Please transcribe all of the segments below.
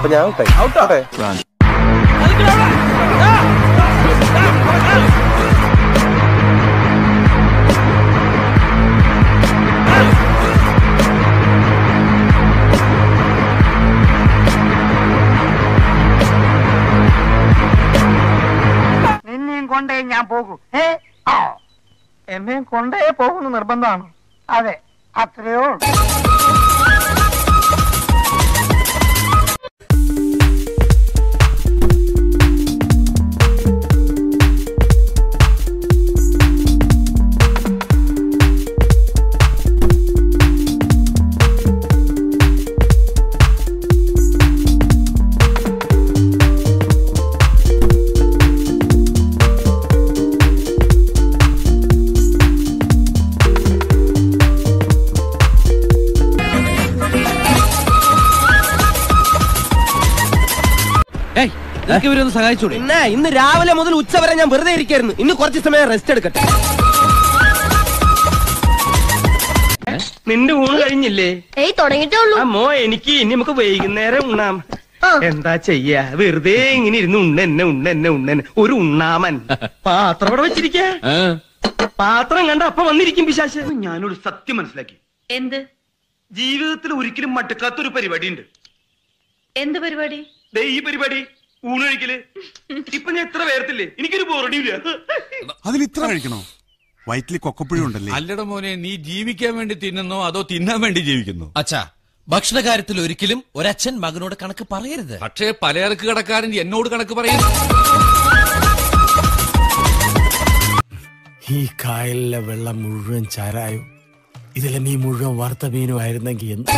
അപ്പൊ ഞാൻ ഔട്ടായി ഔട്ടാട്ടെ നിന്നെയും കൊണ്ടേ ഞാൻ പോകൂ ഏ ആ എന്നെയും കൊണ്ടേ പോകുന്നു നിർബന്ധമാണ് അതെ അത്രയോ ഉള്ളൂ. ഇവരൊന്ന് സഹായിച്ചൂടെ പിന്നെ ഇന്ന് രാവിലെ മുതൽ ഉച്ച വരെ ഞാൻ വെറുതെ ഇരിക്കായിരുന്നു ഇന്ന് കുറച്ച് സമയം റെസ്റ്റ് എടുക്കട്ടെ നിന്റെ ഊണ് കഴിഞ്ഞില്ലേ ഏയ് തുടങ്ങിട്ടേ ഉള്ളൂ ആ മോ എനിക്ക് ഇനി നമുക്ക് വൈകുന്നേരം ഉണ്ണാം ആ. എന്താ ചെയ്യാ വെറുതെ ഇങ്ങനെ ഇരുന്ന് ഉണ്ണെന്നെ ഉണ്ണെന്നെ ഉണ്ണെന്നെ ഒരു ഉണ്ണാമൻ പാത്രം ഇവിടെ വെച്ചിരിക്ക പാത്രം കണ്ട അപ്പൊ വന്നിരിക്കും പിശാശ് ഞാനൊരു സത്യം മനസ്സിലാക്കി എന്ത് ജീവിതത്തിൽ ഒരിക്കലും മടുക്കാത്ത ഒരു പരിപാടി ഉണ്ട് എന്ത് പരിപാടി ദേ ഈ പരിപാടി ഊണ് കഴിക്കല് ഇപ്പൊ ഞാൻ എത്ര പേർത്തില്ലേ എനിക്കൊരു ബോറടിയില്ല അതിൽ ഇത്ര കഴിക്കണോ വയറ്റിൽ കൊക്കപ്പുഴ ഉണ്ടല്ലേ അല്ലട മോനെ നീ ജീവിക്കാൻ വേണ്ടി തിന്നുന്നോ അതോ തിന്നാൻ വേണ്ടി ജീവിക്കുന്നു അച്ഛാ ഭക്ഷണ കാര്യത്തിൽ ഒരിക്കലും ഒരച്ഛൻ മകനോട് കണക്ക് പറയരുത് പക്ഷേ പലചരക്ക് കടക്കാരൻ എന്നോട് കണക്ക് പറയുന്നു ഈ കായലിലെ വെള്ളം മുഴുവൻ ചാരായും ഇതിലെ മീൻ മുഴുവൻ വറുത്ത മീനും ആയിരുന്നെങ്കിൽ എന്ത്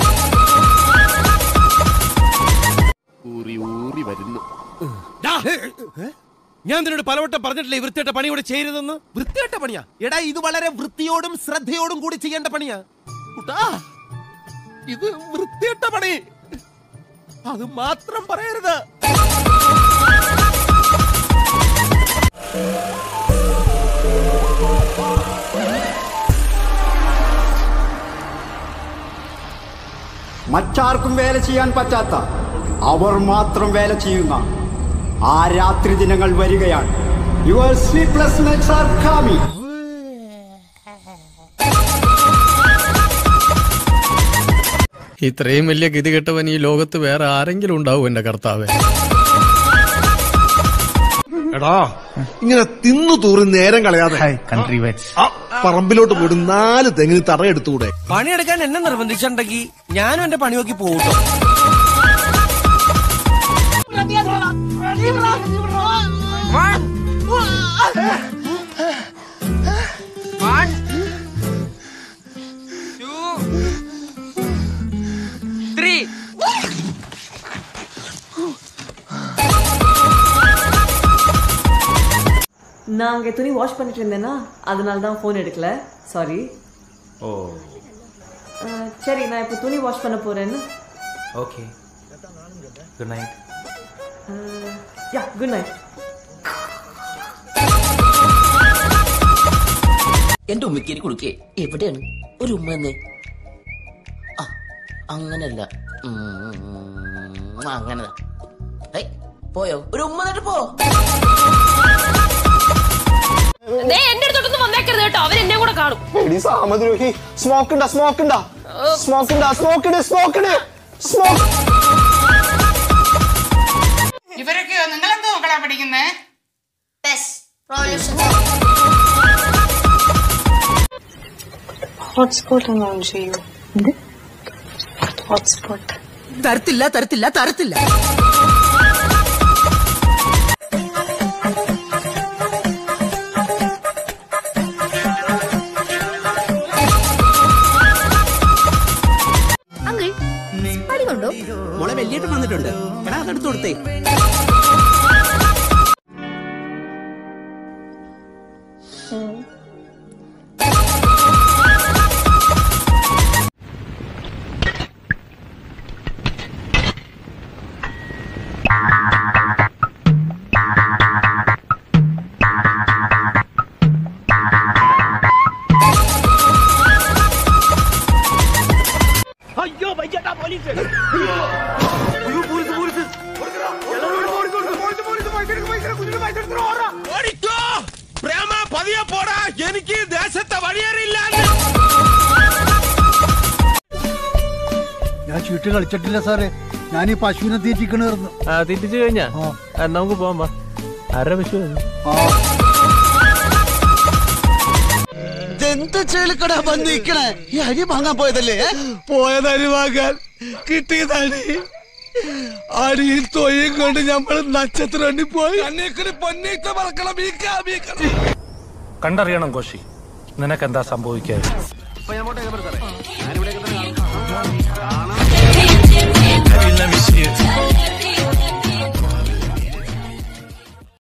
ഞാൻ നിന്നോട് പലവട്ടം പറഞ്ഞിട്ടില്ലേ വൃത്തിയുടെ പണി ഇവിടെ ചെയ്യരുതെന്ന് വൃത്തികെട്ട പണിയാ എടാ ഇത് വളരെ വൃത്തിയോടും ശ്രദ്ധയോടും കൂടി ചെയ്യേണ്ട പണിയാ കുട്ടാ ഇത് വൃത്തികെട്ട പണി അത് മാത്രം പറയരുത് മറ്റാർക്കും വേല ചെയ്യാൻ പറ്റാത്ത അവർ മാത്രം വേല ചെയ്യുന്ന ആ രാത്രി ദിനങ്ങൾ വരികയാണ് your sleepless nights are coming ഇത്രയും വലിയ ഗതി കെട്ടവൻ ഈ ലോകത്ത് വേറെ ആരെങ്കിലും ഉണ്ടാവും എന്റെ കർത്താവേ എടാ ഇങ്ങനെ തിന്നു തൂറി നേരം കളയാതെ ആ പറമ്പിലോട്ട് പോയിട്ട് നാല് തെങ്ങിന് തറയെടുത്തുകൂടെ പണിയെടുക്കാൻ എന്നെ നിർബന്ധിച്ചിട്ടുണ്ടെങ്കിൽ ഞാനും എന്റെ പണി നോക്കി പോകട്ടോ நான் அங்கே துணி வாஷ் பண்ணிட்டு இருந்தேன்னா அதனால தான் ஃபோன் எடுக்கல சாரி ഓ சரி நான் இப்போ துணி வாஷ் பண்ண போறேன்னு ഓക്കെ ഗുഡ് നൈറ്റ് யா குட் நைட் എന്റെ ഉമ്മക്കേരി കൊടുക്കേ എവിടെയാണ് ഒരു ഉമ്മ എന്ന് അങ്ങനല്ല അങ്ങനെ പോയോ ഒരു ഉമ്മ എന്നിട്ട് പോ എന്റെ അടുത്തോട്ടൊന്നും വന്നേക്കരുത് കേട്ടോ അവൻ എന്നെ കൂടെ കാണും സാമദ്രോഹി സ്മോക്ക് ഉണ്ടാ സ്മോക്ക് ഉണ്ടാ സ്മോക്ക് ഉണ്ടാ സ്മോക്ക് ഇട് സ്മോക്ക് ഇട് സ്മോക്ക് ഇവരൊക്കെയോ നിങ്ങളെന്തോ മക്കളാ പഠിക്കുന്നേ ஹாட்ஸ்பாட் ഒന്നും ചെയ്യൂ ഹോട്ട്സ്പോട്ട് തരത്തില്ല തരത്തില്ല തരത്തില്ല അങ്കിൾ പടി കൊണ്ടോ മോളെ വലിയേട്ടൻ വന്നിട്ടുണ്ട് എടാ അതെടുത്ത് കൊടുത്തേ അയ്യോ വൈകേട്ടാ പോലീസ് പോലീസ് പോലീസ് ഓടിക്കോ പ്രേമ പതിയെ പോടാ എനിക്ക് ദേശത്തെ വഴിയേറിയില്ല ഞാൻ ചീട്ട് കളിച്ചിട്ടില്ല സാറേ ഞാൻ ഈ പശുവിനെ തീറ്റിക്കണായിരുന്നു ആ തിരിച്ചു കഴിഞ്ഞാ ആ, നമുക്ക് പോവാം വാ ആരുടെ പശു എന്ത് ചേളിക്കടാ വന്നിരിക്കണേ ഈ അരി വാങ്ങാൻ പോയതല്ലേ പോയത് അരി വാങ്ങാൻ കിട്ടിയത് അടി അടിയിൽ തൊയ്യും കൊണ്ട് നമ്മൾ നക്ഷത്രം പോയി കണ്ണീക്കടി പൊന്നീറ്റ പറക്കണം വീക്കാം വീക്കണം കണ്ടറിയണം കോശി നിനക്കെന്താ സംഭവിക്കാതെ ഇപ്പൊ ഞാൻ പോട്ടെ സാറേ ഞാനിവിടെ